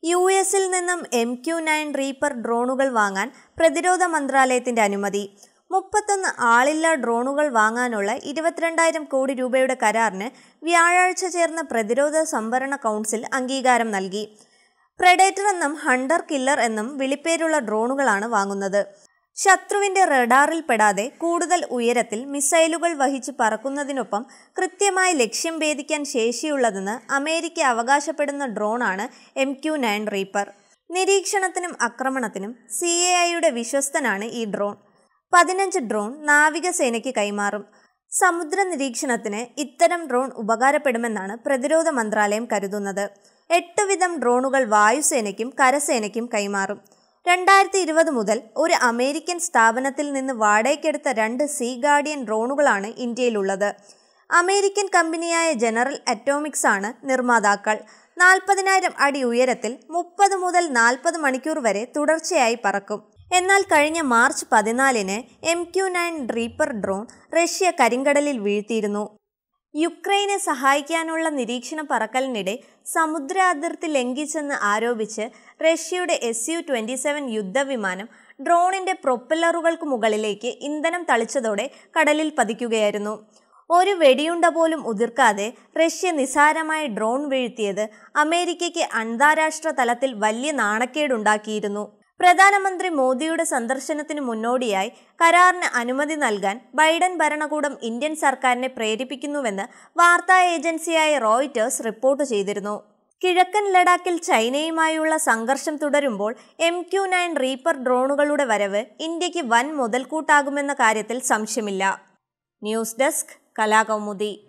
U എസിൽ നിന്നും M Q nine Reaper ഡ്രോണുകൾ വാങ്ങാൻ പ്രതിരോധ മന്ത്രാലയത്തിന്റെ അനുമതി മുപ്പത്തൊന്ന് ആളില്ലാ ഡ്രോണുകൾ വാങ്ങാനുള്ള ഇരുപത്തിരണ്ടായിരം കോടി രൂപയുടെ കരാറിന് വ്യാഴാഴ്ച ചേർന്ന പ്രതിരോധ സംവരണ കൗൺസിൽ അംഗീകാരം നൽകി പ്രഡേറ്റർ എന്നും ഹണ്ടർ കില്ലർ എന്നും വിളിപ്പേരുള്ള ഡ്രോണുകളാണ് വാങ്ങുന്നത് ശത്രുവിന്റെ റഡാറിൽ പെടാതെ കൂടുതൽ ഉയരത്തിൽ മിസൈലുകൾ വഹിച്ച് പറക്കുന്നതിനൊപ്പം കൃത്യമായി ലക്ഷ്യം ഭേദിക്കാൻ ശേഷിയുള്ളതെന്ന് അമേരിക്ക അവകാശപ്പെടുന്ന ഡ്രോണാണ് എം ക്യു നയൻ റീപ്പർ നിരീക്ഷണത്തിനും ആക്രമണത്തിനും സി എ ഐയുടെ വിശ്വസ്തനാണ് ഈ ഡ്രോൺ പതിനഞ്ച് ഡ്രോൺ നാവികസേനയ്ക്ക് കൈമാറും സമുദ്ര നിരീക്ഷണത്തിന് ഇത്തരം ഡ്രോൺ ഉപകാരപ്പെടുമെന്നാണ് പ്രതിരോധ മന്ത്രാലയം കരുതുന്നത് എട്ട് വിധം ഡ്രോണുകൾ വായുസേനയ്ക്കും കരസേനയ്ക്കും കൈമാറും രണ്ടായിരത്തി ഇരുപത് മുതൽ ഒരു അമേരിക്കൻ സ്ഥാപനത്തിൽ നിന്ന് വാടകയ്ക്കെടുത്ത രണ്ട് സീ ഗാർഡിയൻ ഡ്രോണുകളാണ് ഇന്ത്യയിലുള്ളത് അമേരിക്കൻ കമ്പനിയായ ജനറൽ അറ്റോമിക്സ് ആണ് നിർമ്മാതാക്കൾ നാൽപ്പതിനായിരം അടി ഉയരത്തിൽ മുപ്പത് മുതൽ നാൽപ്പത് മണിക്കൂർ വരെ തുടർച്ചയായി പറക്കും എന്നാൽ കഴിഞ്ഞ മാർച്ച് പതിനാലിന് M Q nine Reaper drone Russia കരിങ്കടലിൽ വീഴ്ത്തിയിരുന്നു യുക്രൈനെ സഹായിക്കാനുള്ള നിരീക്ഷണ പറക്കലിനിടെ സമുദ്ര അതിർത്തി ലംഘിച്ചെന്ന് ആരോപിച്ച് റഷ്യയുടെ എസ് യു ട്വന്റി സെവൻ യുദ്ധവിമാനം ഡ്രോണിന്റെ പ്രൊപ്പല്ലറുകൾക്ക് മുകളിലേക്ക് ഇന്ധനം തളിച്ചതോടെ കടലിൽ പതിക്കുകയായിരുന്നു ഒരു വെടിയുണ്ട പോലും ഉതിർക്കാതെ റഷ്യ നിസാരമായി ഡ്രോൺ വീഴ്ത്തിയത് അമേരിക്കയ്ക്ക് അന്താരാഷ്ട്ര തലത്തിൽ വലിയ നാണക്കേടുണ്ടാക്കിയിരുന്നു പ്രധാനമന്ത്രി മോദിയുടെ സന്ദർശനത്തിന് മുന്നോടിയായി കരാറിന് അനുമതി നൽകാൻ ബൈഡൻ ഭരണകൂടം ഇന്ത്യൻ സർക്കാരിനെ പ്രേരിപ്പിക്കുന്നുവെന്ന് വാർത്താ ഏജൻസിയായ റോയിറ്റേഴ്സ് റിപ്പോർട്ട് ചെയ്തിരുന്നു കിഴക്കൻ ലഡാക്കിൽ ചൈനയുമായുള്ള സംഘർഷം തുടരുമ്പോൾ എം ക്യു നയൻ റീപ്പർ ഡ്രോണുകളുടെ വരവ് ഇന്ത്യക്ക് വൻ മുതൽക്കൂട്ടാകുമെന്ന കാര്യത്തിൽ സംശയമില്ല ന്യൂസ് ഡെസ്ക് കലാകൗമുദി